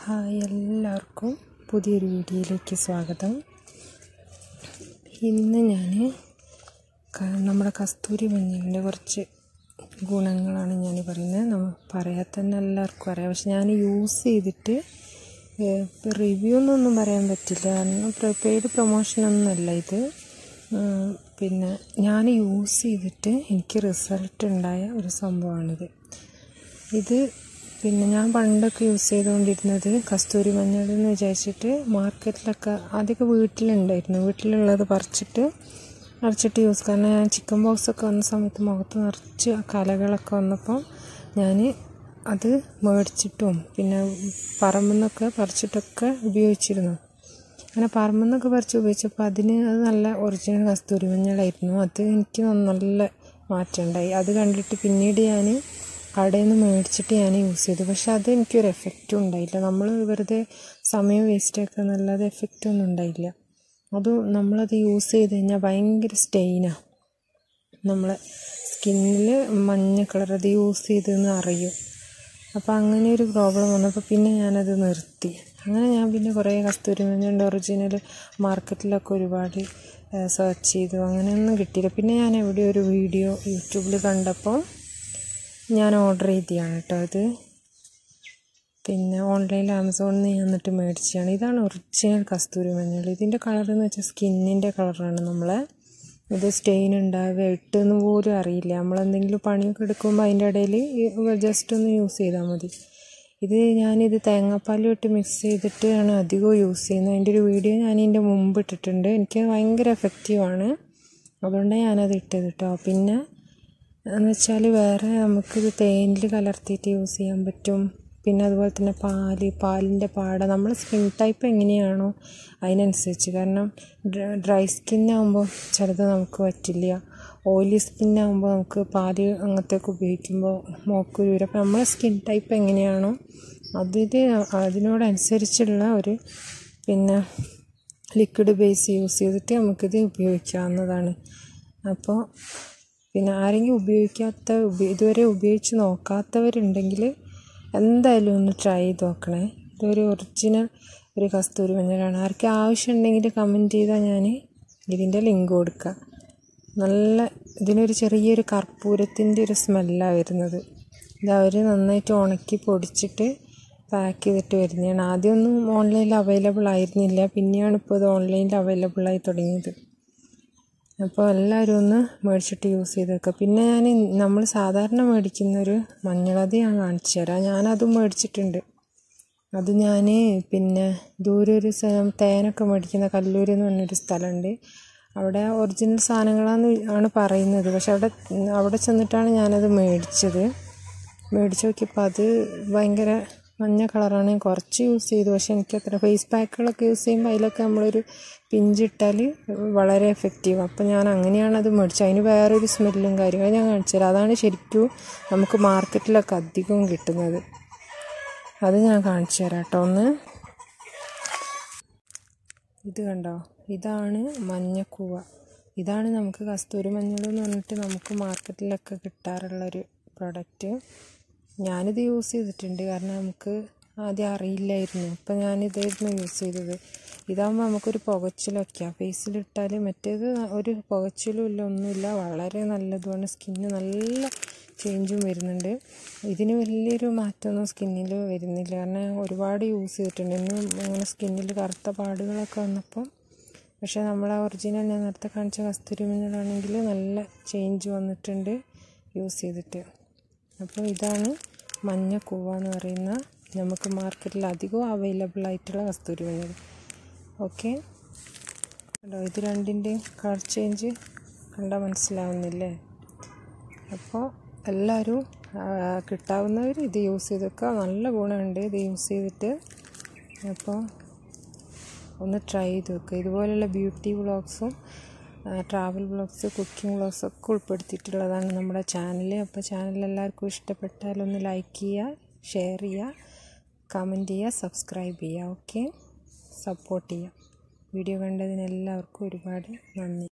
hi എല്ലാവർക്കും പുതിയൊരു വീഡിയോയിലേക്ക് സ്വാഗതം ഇന്ന് ഞാൻ നമ്മുടെ കസ്തൂരി മഞ്ഞളിൻ്റെ കുറച്ച് ഗുണങ്ങളാണ് ഞാൻ പറയുന്നത് നമ്മൾ പറയാൻ തന്നെ എല്ലാവർക്കും അറിയാം പക്ഷെ ഞാൻ യൂസ് ചെയ്തിട്ട് റിവ്യൂ എന്നൊന്നും പറയാൻ പറ്റില്ല കാരണം പെയ്ഡ് പ്രൊമോഷനൊന്നുമല്ല ഇത് ഉം, പിന്നെ ഞാൻ യൂസ് ചെയ്തിട്ട് എനിക്ക് റിസൾട്ട് ഉണ്ടായ ഒരു സംഭവമാണിത് ഇത് പിന്നെ ഞാൻ പണ്ടൊക്കെ യൂസ് ചെയ്തുകൊണ്ടിരുന്നത് കസ്തൂരി മഞ്ഞൾ എന്ന് വിചാരിച്ചിട്ട് മാർക്കറ്റിലൊക്കെ ആദ്യമൊക്കെ വീട്ടിലുണ്ടായിരുന്നു വീട്ടിലുള്ളത് പറിച്ചിട്ട് അരച്ചിട്ട് യൂസ് കാരണം ഞാൻ ചിക്കൻ ബോക്സ് ഒക്കെ വന്ന സമയത്ത് മുഖത്ത് നിറച്ച് കലകളൊക്കെ വന്നപ്പോൾ ഞാൻ അത് മേടിച്ചിട്ടും പിന്നെ പറമ്പിൽ നിന്നൊക്കെ പറിച്ചിട്ടൊക്കെ ഉപയോഗിച്ചിരുന്നു അങ്ങനെ പറമ്പിൽ നിന്നൊക്കെ പറിച്ച് ഉപയോഗിച്ചപ്പോൾ അതിന് അത് നല്ല ഒറിജിനൽ കസ്തൂരി മഞ്ഞളായിരുന്നു അത് എനിക്ക് നല്ല മാറ്റം ഉണ്ടായി അത് കണ്ടിട്ട് പിന്നീട് ഞാൻ കടയിൽ നിന്ന് മേടിച്ചിട്ട് ഞാൻ യൂസ് ചെയ്തു പക്ഷെ അത് എനിക്കൊരു എഫക്റ്റും ഉണ്ടായില്ല നമ്മൾ വെറുതെ സമയം വേസ്റ്റ് ആക്കുക എന്നല്ലാതെ എഫക്റ്റ് ഒന്നും ഉണ്ടായില്ല അത് നമ്മളത് യൂസ് ചെയ്ത് കഴിഞ്ഞാൽ ഭയങ്കര സ്റ്റെയിനാണ് നമ്മളെ സ്കിന്നിൽ മഞ്ഞ കളർ അത് യൂസ് ചെയ്തെന്ന് അറിയും അപ്പോൾ അങ്ങനെ ഒരു പ്രോബ്ലം വന്നപ്പോൾ പിന്നെ ഞാനത് നിർത്തി അങ്ങനെ ഞാൻ പിന്നെ കുറേ കസ്തൂരി മഞ്ഞളുടെ ഒറിജിനൽ മാർക്കറ്റിലൊക്കെ ഒരുപാട് സെർച്ച് ചെയ്തു അങ്ങനെയൊന്നും കിട്ടിയില്ല പിന്നെ ഞാൻ എവിടെ ഒരു വീഡിയോ യൂട്യൂബിൽ കണ്ടപ്പോൾ ഞാൻ ഓർഡർ ചെയ്തതാണ് കേട്ടോ അത് പിന്നെ ഓൺലൈനിൽ ആമസോണിൽ നിന്ന് ഞാൻ എന്നിട്ട് മേടിച്ചതാണ് ഇതാണ് ഒറിജിനൽ കസ്തൂരി മഞ്ഞൾ ഇതിൻ്റെ കളർ എന്ന് വെച്ചാൽ സ്കിന്നിൻ്റെ കളറാണ് നമ്മളെ ഇത് സ്റ്റെയിൻ ഉണ്ടാവുക ഇട്ടെന്ന് പോലും അറിയില്ല നമ്മളെന്തെങ്കിലും പണിയൊക്കെ എടുക്കുമ്പോൾ അതിൻ്റെ ഇടയിൽ ജസ്റ്റ് ഒന്ന് യൂസ് ചെയ്താൽ മതി ഇത് ഞാനിത് തേങ്ങാപ്പാലും ഇട്ട് മിക്സ് ചെയ്തിട്ടാണ് അധികവും യൂസ് ചെയ്യുന്നത് അതിൻ്റെ ഒരു വീഡിയോ ഞാൻ ഇതിൻ്റെ മുമ്പ് ഇട്ടിട്ടുണ്ട് എനിക്ക് ഭയങ്കര എഫക്റ്റീവാണ് അതുകൊണ്ടാണ് ഞാനത് ഇട്ടത് കേട്ടോ പിന്നെ എന്ന് വെച്ചാൽ വേറെ നമുക്കിത് തേനിൽ കലർത്തിയിട്ട് യൂസ് ചെയ്യാൻ പറ്റും പിന്നെ അതുപോലെ തന്നെ പാല് പാലിൻ്റെ പാട നമ്മൾ സ്കിൻ ടൈപ്പ് എങ്ങനെയാണോ അതിനനുസരിച്ച് കാരണം ഡ്രൈ സ്കിന്നാകുമ്പോൾ ചിലത് നമുക്ക് പറ്റില്ല ഓയിലി സ്കിന്നാകുമ്പോൾ നമുക്ക് പാല് അങ്ങനത്തെയൊക്കെ ഉപയോഗിക്കുമ്പോൾ മോക്കുരൂര അപ്പോൾ നമ്മളെ സ്കിൻ ടൈപ്പ് എങ്ങനെയാണോ അതിൽ അതിനോടനുസരിച്ചുള്ള ഒരു പിന്നെ ലിക്വിഡ് ബേസ് യൂസ് ചെയ്തിട്ട് നമുക്കിത് ഉപയോഗിക്കാവുന്നതാണ് അപ്പോൾ പിന്നെ ആരെങ്കിലും ഉപയോഗിക്കാത്ത ഉപ- ഇതുവരെ ഉപയോഗിച്ച് നോക്കാത്തവരുണ്ടെങ്കിൽ എന്തായാലും ഒന്ന് ട്രൈ ചെയ്ത് നോക്കണേ ഇതൊരു ഒറിജിനൽ ഒരു കസ്തൂരി മഞ്ഞളാണ് ആർക്ക് ആവശ്യമുണ്ടെങ്കിൽ കമൻറ്റ് ചെയ്താൽ ഞാൻ ഇതിൻ്റെ ലിങ്ക് കൊടുക്കാം നല്ല ഇതിനൊരു ചെറിയൊരു കർപ്പൂരത്തിൻ്റെ ഒരു സ്മെല്ലാണ് വരുന്നത് ഇത് അവർ നന്നായിട്ട് ഉണക്കി പൊടിച്ചിട്ട് പാക്ക് ചെയ്തിട്ട് വരുന്നതാണ് ആദ്യമൊന്നും ഓൺലൈനിൽ അവൈലബിൾ ആയിരുന്നില്ല പിന്നെയാണ് ഇപ്പോൾ ഇത് ഓൺലൈനിൽ അവൈലബിൾ ആയി തുടങ്ങിയത് അപ്പോൾ എല്ലാവരും ഒന്ന് മേടിച്ചിട്ട് യൂസ് ചെയ്ത് വെക്കുക പിന്നെ ഞാൻ നമ്മൾ സാധാരണ മേടിക്കുന്ന ഒരു മഞ്ഞളതി ഞാൻ കാണിച്ചു തരാം ഞാനതും മേടിച്ചിട്ടുണ്ട് അത് ഞാൻ പിന്നെ ദൂരെ ഒരു സ്ഥലം തേനൊക്കെ മേടിക്കുന്ന കല്ലൂർ എന്ന് പറഞ്ഞൊരു സ്ഥലമുണ്ട് അവിടെ ഒറിജിനൽ സാധനങ്ങളാന്ന് ആണ് പറയുന്നത് പക്ഷെ അവിടെ അവിടെ ചെന്നിട്ടാണ് ഞാനത് മേടിച്ചത് മേടിച്ച് നോക്കിയപ്പോൾ അത് ഭയങ്കര മഞ്ഞ കളറാണ് കുറച്ച് യൂസ് ചെയ്തു പക്ഷെ എനിക്ക് അത്ര ഫേസ് പാക്കുകളൊക്കെ യൂസ് ചെയ്യുമ്പോൾ അതിലൊക്കെ നമ്മളൊരു പിഞ്ചിട്ടാൽ വളരെ എഫക്റ്റീവ് അപ്പോൾ ഞാൻ അങ്ങനെയാണ് അത് മേടിച്ചത് അതിന് വേറൊരു സ്മെല്ലും കാര്യങ്ങളും ഞാൻ കാണിച്ചു തരാം അതാണ് ശരിക്കും നമുക്ക് മാർക്കറ്റിലൊക്കെ അധികവും കിട്ടുന്നത് അത് ഞാൻ കാണിച്ചു തരാം കേട്ടോ ഒന്ന് ഇത് കണ്ടോ ഇതാണ് മഞ്ഞക്കൂവ ഇതാണ് നമുക്ക് കസ്തൂരി മഞ്ഞൾ എന്ന് പറഞ്ഞിട്ട് നമുക്ക് മാർക്കറ്റിലൊക്കെ കിട്ടാറുള്ളൊരു പ്രൊഡക്റ്റ് ഞാനിത് യൂസ് ചെയ്തിട്ടുണ്ട് കാരണം നമുക്ക് ആദ്യം അറിയില്ലായിരുന്നു അപ്പം ഞാനിതായിരുന്നു യൂസ് ചെയ്തത് ഇതാകുമ്പോൾ നമുക്കൊരു പുകച്ചിലൊക്കെയാണ് ഫേസിലിട്ടാൽ മറ്റേത് ഒരു പുകച്ചിലും ഇല്ല ഒന്നുമില്ല വളരെ നല്ലതുമാണ് സ്കിന്ന് നല്ല ചേഞ്ചും വരുന്നുണ്ട് ഇതിന് വലിയൊരു മാറ്റമൊന്നും സ്കിന്നിൽ വരുന്നില്ല കാരണം ഒരുപാട് യൂസ് ചെയ്തിട്ടുണ്ട് ഇന്നും ഇങ്ങനെ സ്കിന്നിൽ കറുത്ത പാടുകളൊക്കെ വന്നപ്പോൾ പക്ഷേ നമ്മളെ ഒറിജിനൽ ഞാൻ നേരത്തെ കാണിച്ച കസ്തൂരി മഞ്ഞളാണെങ്കിൽ നല്ല ചേഞ്ച് വന്നിട്ടുണ്ട് യൂസ് ചെയ്തിട്ട് അപ്പോൾ ഇതാണ് മഞ്ഞ കൂവ എന്ന് പറയുന്ന നമുക്ക് മാർക്കറ്റിൽ അധികം അവൈലബിൾ ആയിട്ടുള്ള കസ്തൂരി മഞ്ഞൾ ഓക്കെ കണ്ടോ ഇത് രണ്ടിൻ്റെയും കളർ ചേഞ്ച് കണ്ടാൽ മനസ്സിലാവുന്നില്ലേ അപ്പോൾ എല്ലാവരും ആ, കിട്ടാവുന്നവർ ഇത് യൂസ് ചെയ്ത് വെക്കുക നല്ല ഗുണമുണ്ട് ഇത് യൂസ് ചെയ്തിട്ട് അപ്പോൾ ഒന്ന് ട്രൈ ചെയ്ത് വെക്കുക ഇതുപോലെയുള്ള ബ്യൂട്ടി വ്ളോഗ്സും ട്രാവൽ വ്ളോഗ്സ് കുക്കിംഗ് വ്ളോഗ്സ് ഒക്കെ ഉൾപ്പെടുത്തിയിട്ടുള്ളതാണ് നമ്മുടെ ചാനൽ അപ്പോൾ ചാനൽ എല്ലാവർക്കും ഇഷ്ടപ്പെട്ടാൽ ഒന്ന് ലൈക്ക് ചെയ്യുക ഷെയർ ചെയ്യുക കമൻറ്റ് ചെയ്യുക സബ്സ്ക്രൈബ് ചെയ്യുക ഓക്കെ സപ്പോർട്ട് ചെയ്യുക വീഡിയോ കണ്ടതിന് എല്ലാവർക്കും ഒരുപാട് നന്ദി